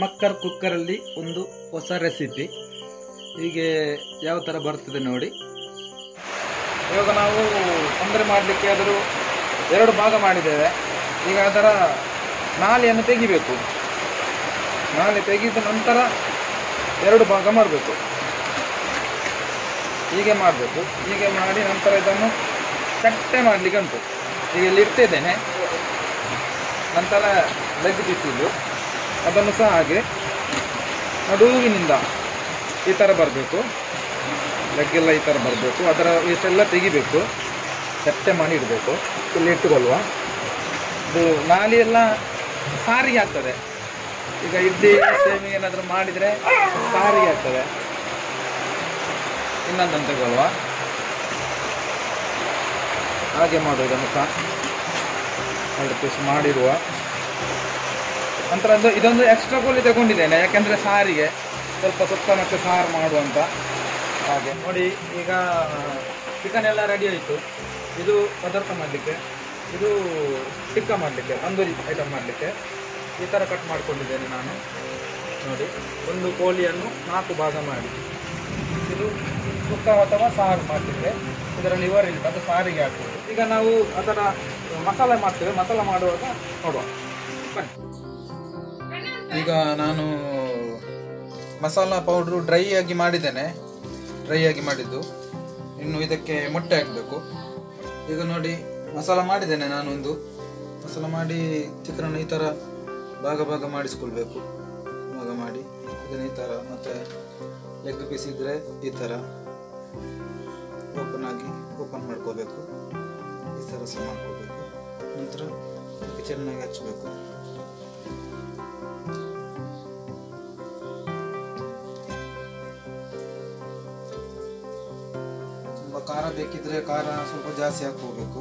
ಮಕ್ಕರ್ ಕುಕ್ಕರಲ್ಲಿ ಒಂದು ಹೊಸ ರೆಸಿಪಿ ಹೀಗೆ ಯಾವ ಥರ ಬರ್ತದೆ ನೋಡಿ ಇವಾಗ ನಾವು ತೊಂದರೆ ಮಾಡಲಿಕ್ಕೆ ಅದರ ಎರಡು ಭಾಗ ಮಾಡಿದ್ದೇವೆ ಈಗ ಅದರ ನಾಲೆಯನ್ನು ತೆಗಿಬೇಕು ನಾಲೆ ತೆಗೆದ ನಂತರ ಎರಡು ಭಾಗ ಮಾಡಬೇಕು ಹೀಗೆ ಮಾಡಬೇಕು ಹೀಗೆ ಮಾಡಿ ನಂತರ ಇದನ್ನು ಕಟ್ಟೆ ಮಾಡಲಿಕ್ಕೆ ಉಂಟು ಈಗ ಇಲ್ಲಿ ಇಡ್ತಿದ್ದೇನೆ ನಂತರ ಲೆಗ್ ಬಿಸಿದು ಅದನ್ನು ಸಹ ಹಾಗೆ ನಡುವಿನಿಂದ ಈ ಥರ ಬರಬೇಕು ಲೆಗ್ಗೆಲ್ಲ ಈ ಥರ ಬರಬೇಕು ಅದರ ಇಷ್ಟೆಲ್ಲ ತೆಗಿಬೇಕು ಕಟ್ಟೆ ಮಾಡಿ ಇಡಬೇಕು ಇಲ್ಲಿ ಇಟ್ಟುಕೊಳ್ಳುವ ಇದು ನಾಲಿ ಎಲ್ಲ ಸಾರಿಗೆ ಆಗ್ತದೆ ಈಗ ಇಡ್ಲಿ ಸೇವಿಂಗ್ ಏನಾದರೂ ಮಾಡಿದರೆ ಸಾರಿಗೆ ಆಗ್ತದೆ ಇನ್ನೊಂದನ್ನು ತಗೊಳ್ಳುವ ಹಾಗೆ ಮಾಡುವುದನ್ನು ಸಹ ಎರಡು ಪೀಸ್ ಮಾಡಿರುವ ನಂತರ ಒಂದು ಇದೊಂದು ಎಕ್ಸ್ಟ್ರಾ ಕೋಲಿ ತಗೊಂಡಿದ್ದೇನೆ ಯಾಕೆಂದರೆ ಸಾರಿಗೆ ಸ್ವಲ್ಪ ಸುತ್ತ ಮತ್ತೆ ಸಾರು ಮಾಡುವಂತ ಹಾಗೆ ನೋಡಿ ಈಗ ಚಿಕನ್ ಎಲ್ಲ ರೆಡಿ ಆಯಿತು ಇದು ಪದಾರ್ಥ ಮಾಡಲಿಕ್ಕೆ ಇದು ಟಿಕ್ಕ ಮಾಡಲಿಕ್ಕೆ ತಂದೂರಿ ಐಟಮ್ ಮಾಡಲಿಕ್ಕೆ ಈ ಥರ ಕಟ್ ಮಾಡ್ಕೊಂಡಿದ್ದೇನೆ ನಾನು ನೋಡಿ ಒಂದು ಕೋಳಿಯನ್ನು ನಾಲ್ಕು ಭಾಗ ಮಾಡಿ ಇದು ಸುಕ್ಕ ಅಥವಾ ಸಾರು ಮಾಡಲಿಕ್ಕೆ ಇದರ ಲಿವರ್ ಇಲ್ಲ ಅದು ಸಾರಿಗೆ ಹಾಕ್ಬೋದು ಈಗ ನಾವು ಅದರ ಮಸಾಲೆ ಮಾಡ್ತೇವೆ ಮಸಾಲೆ ಮಾಡುವಾಗ ನೋಡುವ ಬನ್ನಿ ಈಗ ನಾನು ಮಸಾಲ ಪೌಡ್ರು ಡ್ರೈ ಆಗಿ ಮಾಡಿದ್ದೇನೆ ಡ್ರೈ ಆಗಿ ಮಾಡಿದ್ದು ಇನ್ನು ಇದಕ್ಕೆ ಮೊಟ್ಟೆ ಹಾಕಬೇಕು ಈಗ ನೋಡಿ ಮಸಾಲ ಮಾಡಿದ್ದೇನೆ ನಾನೊಂದು ಮಸಾಲ ಮಾಡಿ ಚಿಕನನ್ನು ಈ ಥರ ಭಾಗ ಭಾಗ ಮಾಡಿಸ್ಕೊಳ್ಬೇಕು ಭಾಗ ಮಾಡಿ ಇದನ್ನು ಈ ಥರ ಮತ್ತು ಲೆಗ್ ಪೀಸ್ ಇದ್ದರೆ ಈ ಥರ ಓಪನ್ ಆಗಿ ಓಪನ್ ಮಾಡ್ಕೋಬೇಕು ಈ ಥರ ಸಹ ಮಾಡ್ಕೋಬೇಕು ನಂತರ ಚೆನ್ನಾಗಿ ಹಚ್ಚಬೇಕು ತುಂಬ ಖಾರ ಬೇಕಿದ್ರೆ ಖಾರ ಸ್ವಲ್ಪ ಜಾಸ್ತಿ ಹಾಕೋಬೇಕು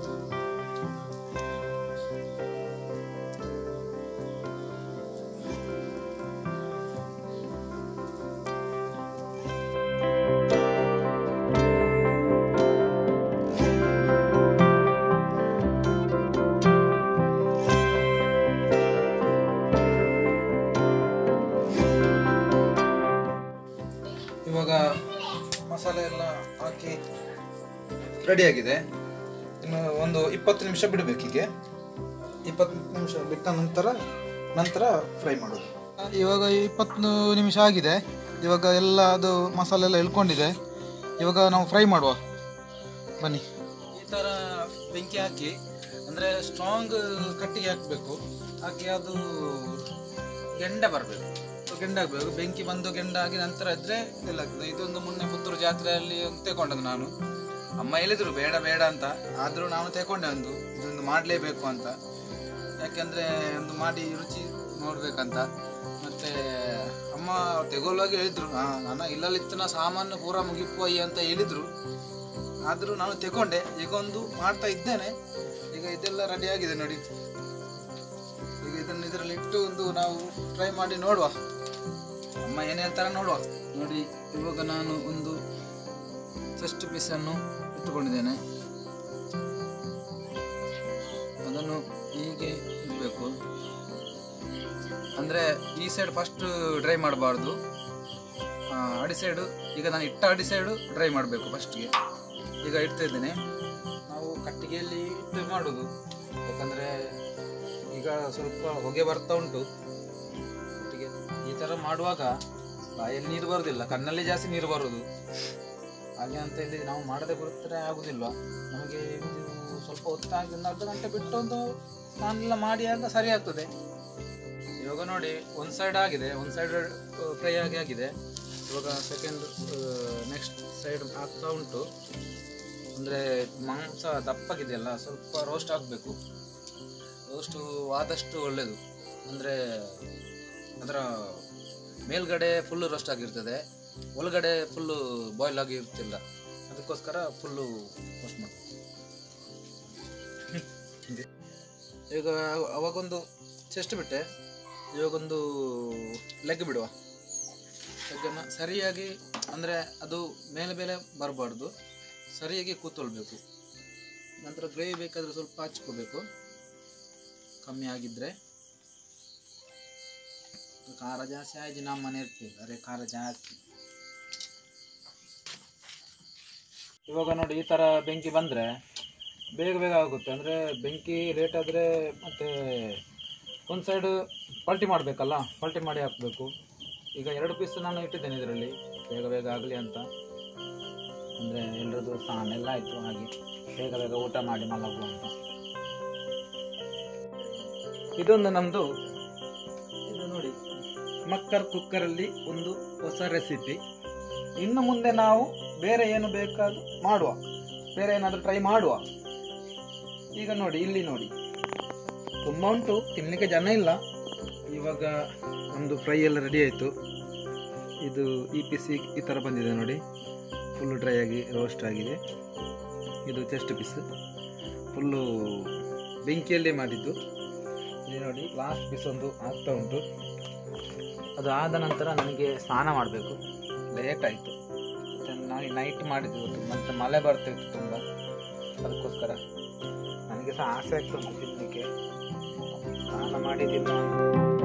ಇವಾಗ ಮಸಾಲೆ ಎಲ್ಲ ಹಾಕಿ ರೆಡಿಯಾಗಿದೆ ಇನ್ನು ಒಂದು ಇಪ್ಪತ್ತು ನಿಮಿಷ ಬಿಡಬೇಕೀಗೆ ಇಪ್ಪತ್ತು ನಿಮಿಷ ಬಿಟ್ಟ ನಂತರ ನಂತರ ಫ್ರೈ ಮಾಡೋದು ಇವಾಗ ಇಪ್ಪತ್ತು ನಿಮಿಷ ಆಗಿದೆ ಇವಾಗ ಎಲ್ಲ ಅದು ಮಸಾಲೆ ಎಲ್ಲ ಇಳ್ಕೊಂಡಿದೆ ಇವಾಗ ನಾವು ಫ್ರೈ ಮಾಡುವ ಬನ್ನಿ ಈ ಥರ ಬೆಂಕಿ ಹಾಕಿ ಅಂದರೆ ಸ್ಟ್ರಾಂಗ್ ಕಟ್ಟಿಗೆ ಹಾಕಬೇಕು ಹಾಕಿ ಅದು ಗೆಂಡ ಬರಬೇಕು ಗೆಂಡ ಆಗಬೇಕು ಬೆಂಕಿ ಬಂದು ಗೆಂಡ ಆಗಿ ನಂತರ ಇದ್ರೆ ಇದೆಲ್ಲ ಆಗ್ತದೆ ಇದೊಂದು ಮೊನ್ನೆ ಪುತ್ತೂರು ಜಾತ್ರೆಯಲ್ಲಿ ಒಂದು ತಗೊಂಡದ್ದು ನಾನು ಅಮ್ಮ ಹೇಳಿದ್ರು ಬೇಡ ಬೇಡ ಅಂತ ಆದರೂ ನಾನು ತಗೊಂಡೆ ಒಂದು ಇದೊಂದು ಮಾಡಲೇಬೇಕು ಅಂತ ಯಾಕೆಂದರೆ ಒಂದು ಮಾಡಿ ರುಚಿ ನೋಡ್ಬೇಕಂತ ಮತ್ತೆ ಅಮ್ಮ ತೆಗೊಳ್ಳುವಾಗ ಹೇಳಿದ್ರು ಹಾಂ ನಾನು ಇಲ್ಲಲ್ಲಿತ್ತನ ಸಾಮಾನು ಪೂರ ಮುಗಿಪೋಯಿ ಅಂತ ಹೇಳಿದ್ರು ಆದರೂ ನಾನು ತಗೊಂಡೆ ಈಗ ಒಂದು ಮಾಡ್ತಾ ಇದ್ದೇನೆ ಈಗ ಇದೆಲ್ಲ ರೆಡಿ ಆಗಿದೆ ನೋಡಿ ಈಗ ಇದನ್ನು ಇದರಲ್ಲಿ ಇಟ್ಟು ಒಂದು ನಾವು ಟ್ರೈ ಮಾಡಿ ನೋಡುವ ಅಮ್ಮ ಏನು ಹೇಳ್ತಾರೆ ನೋಡುವ ನೋಡಿ ಇವಾಗ ನಾನು ಒಂದು ಫಸ್ಟ್ ಪೀಸನ್ನು ಇಟ್ಟುಕೊಂಡಿದ್ದೇನೆ ಅದನ್ನು ಹೀಗೆ ಇಡಬೇಕು ಅಂದರೆ ಈ ಸೈಡ್ ಫಸ್ಟ್ ಡ್ರೈ ಮಾಡಬಾರ್ದು ಅಡಿ ಸೈಡು ಈಗ ನಾನು ಇಟ್ಟ ಅಡಿ ಸೈಡು ಡ್ರೈ ಮಾಡಬೇಕು ಫಸ್ಟ್ಗೆ ಈಗ ಇಡ್ತಾ ಇದ್ದೇನೆ ನಾವು ಕಟ್ಟಿಗೆಯಲ್ಲಿ ಇಟ್ಟು ಮಾಡೋದು ಯಾಕಂದರೆ ಈಗ ಸ್ವಲ್ಪ ಹೊಗೆ ಬರ್ತಾ ಉಂಟು ಒಟ್ಟಿಗೆ ಈ ಥರ ಮಾಡುವಾಗ ಬಾಯಲ್ಲಿ ನೀರು ಬರೋದಿಲ್ಲ ಕಣ್ಣಲ್ಲಿ ಜಾಸ್ತಿ ನೀರು ಬರೋದು ಹಾಗೆ ಅಂತ ಹೇಳಿ ನಾವು ಮಾಡದೆ ಬರುತ್ತಾರೆ ಆಗುದಿಲ್ಲ ನಮಗೆ ಇದು ಸ್ವಲ್ಪ ಹೊತ್ತಾಗಿ ಒಂದು ಅರ್ಧ ಗಂಟೆ ಬಿಟ್ಟು ಒಂದು ನಾನೆಲ್ಲ ಮಾಡಿ ಆಗ ಸರಿ ಆಗ್ತದೆ ಇವಾಗ ನೋಡಿ ಒಂದು ಸೈಡ್ ಆಗಿದೆ ಒಂದು ಸೈಡ್ ಫ್ರೈ ಆಗಿ ಆಗಿದೆ ಇವಾಗ ಸೆಕೆಂಡ್ ನೆಕ್ಸ್ಟ್ ಸೈಡ್ ಆಗ್ತಾ ಉಂಟು ಅಂದರೆ ಮಾಂಸ ದಪ್ಪಗಿದೆಯಲ್ಲ ಸ್ವಲ್ಪ ರೋಸ್ಟ್ ಆಗಬೇಕು ರೋಸ್ಟು ಆದಷ್ಟು ಒಳ್ಳೆಯದು ಅಂದರೆ ಅದರ ಮೇಲ್ಗಡೆ ಫುಲ್ಲು ರೋಸ್ಟ್ ಆಗಿರ್ತದೆ ಒಳಗಡೆ ಫುಲ್ಲು ಬಾಯ್ಲ್ ಆಗಿ ಇರ್ತಿಲ್ಲ ಅದಕ್ಕೋಸ್ಕರ ಫುಲ್ಲು ರೋಸ್ಟ್ ಮಾಡಿ ಈಗ ಅವಾಗೊಂದು ಚೆಸ್ಟ್ ಬಿಟ್ಟೆ ಇವಾಗೊಂದು ಲೆಗ್ ಬಿಡುವ ಲೆಗ್ಗನ್ನು ಸರಿಯಾಗಿ ಅಂದರೆ ಅದು ಮೇಲೆ ಮೇಲೆ ಬರಬಾರ್ದು ಸರಿಯಾಗಿ ಕೂತ್ಕೊಳ್ಬೇಕು ನಂತರ ಗ್ರೇವಿ ಬೇಕಾದರೆ ಸ್ವಲ್ಪ ಹಚ್ಕೋಬೇಕು ಕಮ್ಮಿ ಆಗಿದ್ದರೆ ಖಾರ ಜಾಸ್ತಿ ಆಯ್ತು ನಮ್ಮ ಮನೆ ಇರ್ತೀವಿ ಅರೆ ಖಾರ ಜಾಸ್ತಿ ಇವಾಗ ನೋಡಿ ಈ ಥರ ಬೆಂಕಿ ಬಂದರೆ ಬೇಗ ಬೇಗ ಆಗುತ್ತೆ ಅಂದರೆ ಬೆಂಕಿ ಲೇಟ್ ಆದರೆ ಮತ್ತೆ ಒಂದು ಸೈಡು ಪಲ್ಟಿ ಮಾಡಬೇಕಲ್ಲ ಪಲ್ಟಿ ಮಾಡಿ ಹಾಕಬೇಕು ಈಗ ಎರಡು ಪೀಸ್ ನಾನು ಇಟ್ಟಿದ್ದೇನೆ ಇದರಲ್ಲಿ ಬೇಗ ಬೇಗ ಆಗಲಿ ಅಂತ ಅಂದರೆ ಎಲ್ಲರದ್ದು ಸ್ನಾನ ಎಲ್ಲ ಆಯಿತು ಹಾಗೆ ಬೇಗ ಬೇಗ ಊಟ ಮಾಡಿ ಮಲಗುವ ಅಂತ ಇದೊಂದು ನಮ್ಮದು ಇದು ನೋಡಿ ಮಕ್ಕರ್ ಕುಕ್ಕರಲ್ಲಿ ಒಂದು ಹೊಸ ರೆಸಿಪಿ ಇನ್ನು ಮುಂದೆ ನಾವು ಬೇರೆ ಏನು ಬೇಕಾದ್ರೂ ಮಾಡುವ ಬೇರೆ ಏನಾದರೂ ಟ್ರೈ ಮಾಡುವ ಈಗ ನೋಡಿ ಇಲ್ಲಿ ನೋಡಿ ತುಂಬ ಉಂಟು ತಿನ್ನಲಿಕ್ಕೆ ಜನ ಇಲ್ಲ ಇವಾಗ ನಮ್ಮದು ಫ್ರೈ ಎಲ್ಲ ರೆಡಿ ಆಯಿತು ಇದು ಈ ಪೀಸ್ ಈ ಥರ ಬಂದಿದೆ ನೋಡಿ ಫುಲ್ಲು ಡ್ರೈ ಆಗಿ ರೋಸ್ಟ್ ಆಗಿದೆ ಇದು ಚೆಸ್ಟ್ ಪೀಸ್ ಫುಲ್ಲು ಬೆಂಕಿಯಲ್ಲೇ ಮಾಡಿದ್ದು ಇಲ್ಲಿ ನೋಡಿ ಲಾಸ್ಟ್ ಪೀಸ್ ಒಂದು ಆಗ್ತಾ ಉಂಟು ಅದು ಆದ ನಂತರ ನನಗೆ ಸ್ನಾನ ಮಾಡಬೇಕು ಲೇಟ್ ಆಯಿತು ನಾನು ನೈಟ್ ಮಾಡಿದ್ದು ಇವತ್ತು ಮತ್ತೆ ಮಳೆ ಬರ್ತಿತ್ತು ತುಂಬ ಅದಕ್ಕೋಸ್ಕರ ನನಗೆ ಸಹ ಆಸೆ ಆಗ್ತದೆ ತಿನ್ನಲಿಕ್ಕೆ ಸ್ನಾನ ಮಾಡಿದ್ದಿಲ್ಲ